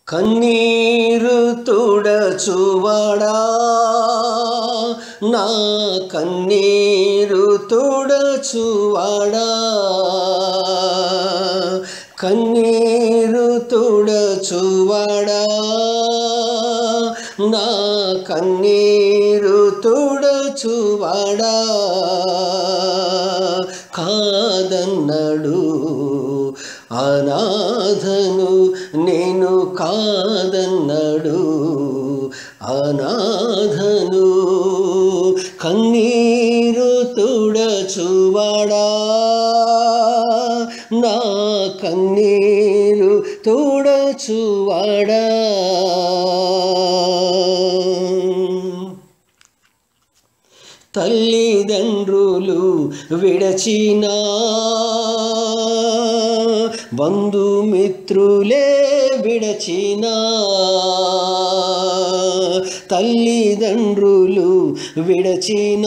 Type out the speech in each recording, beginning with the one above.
కన్నీరు తుడచువడా నా కన్నీరు తుడచువడా కన్నీరు తుడచువడా నా కన్నీరు తుడచువడా కాదన్నడు అనాథను నేను కాదన్నడు అనాథను కన్నీరు తుడచువడా నా కన్నీరు తుడచువడా తల్లిదండ్రులు విడచిన బంధుమిత్రులే విడచిన తల్లిదండ్రులు విడచిన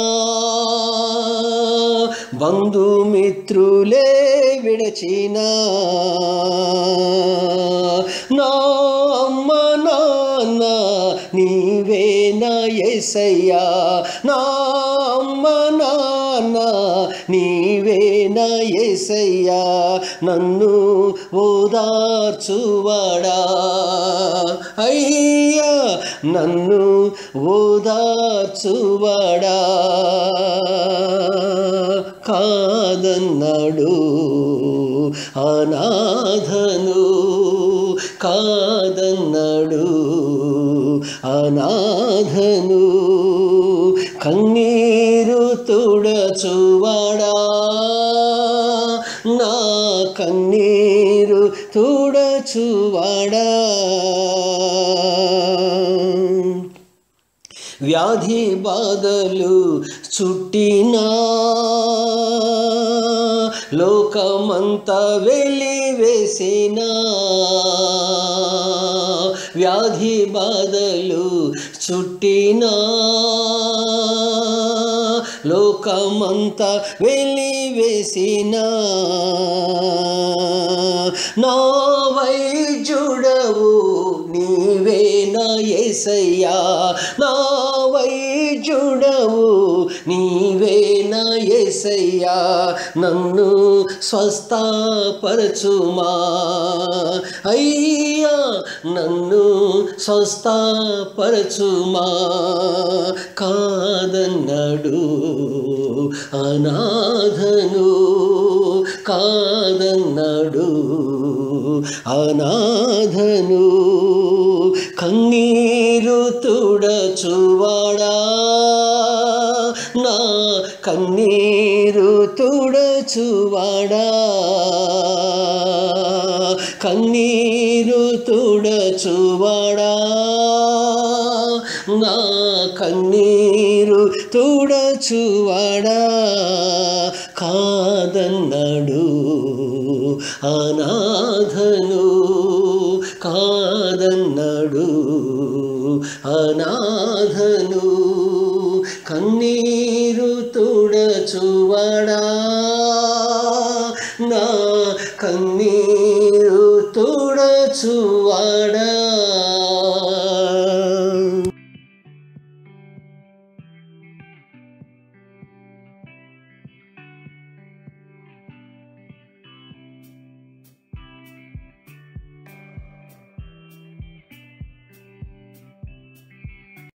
బంధుమిత్రులే విడచిన నా అమ్మ నాన్న నీవేనా ఎసయ్యా నా అమ్మ నాన్న నీవేనా ఎసయ్యా నన్ను ఓదార్చువాడా అయ్యా నన్ను ఓదార్చువాడా కాదన్నాడు అనాథను కాదన్నాడు అనాథను కన్నీరు తుడచువాడా నా కన్నీరు తుడచువాడా వ్యాధి బాధలు చుట్టినా లోకమంతా వెలివేసిన వ్యాధి బాధలు చుట్టినా లోకమంతా వెలివేసిన నా వైద్యుడవు నీవేనా ఎసయ్యా నా వైద్యుడవు నీవేనా ఎసయ్యా నన్ను స్వస్థపరచుమా అయ్యా నన్ను స్వస్థపరచుమా కాదన్నాడు అనాథను కాదన్నాడు అనాథను కన్నీరు తుడచువాడా నా కన్నీరు తుడచువాడా కన్నీరు తుడచువాడా నా కన్నీరు తుడచువాడా కాదన్నాడు అనాథను కాదన్నాడు అనాథను కన్నీరు తుడచువడా నా కన్నీరు తుడచువడా